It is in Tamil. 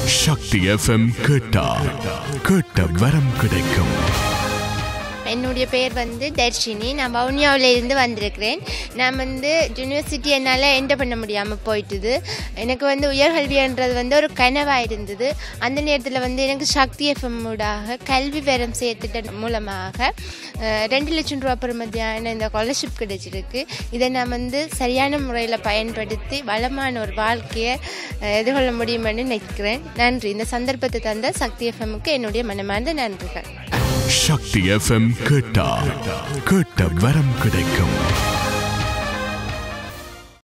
சக்தி எஃப்எம் கேட்டா கேட்ட வரம் கிடைக்கும் என்னுடைய பேர் வந்து தர்ஷினி நான் வவுனியாவில் இருந்து வந்திருக்கிறேன் நான் வந்து யூனிவர்சிட்டி என்னால் என்டர் பண்ண முடியாமல் போயிட்டுது எனக்கு வந்து உயர்கல்வின்றது வந்து ஒரு கனவாக இருந்தது அந்த நேரத்தில் வந்து எனக்கு சக்தி எஃப்எம் ஊடாக கல்வி பேரம் சேர்த்துட்ட மூலமாக அஹ், ரெண்டு லட்சம் ரூபா பெறுமதியான இந்த ஸ்காலர்ஷிப் கிடைச்சிருக்கு இதை நான் வந்து சரியான முறையில் பயன்படுத்தி வளமான ஒரு வாழ்க்கையை அஹ், எதிர்கொள்ள முடியுமென்னு நினைக்கிறேன் நன்றி இந்த சந்தர்ப்பத்தை தந்த சக்தி எஃப்எம்முக்கு என்னுடைய மனமார்ந்த நன்றிகள் சக்தி எஃப்எம் கேட்டா கேட்ட வரம் கிடைக்கும்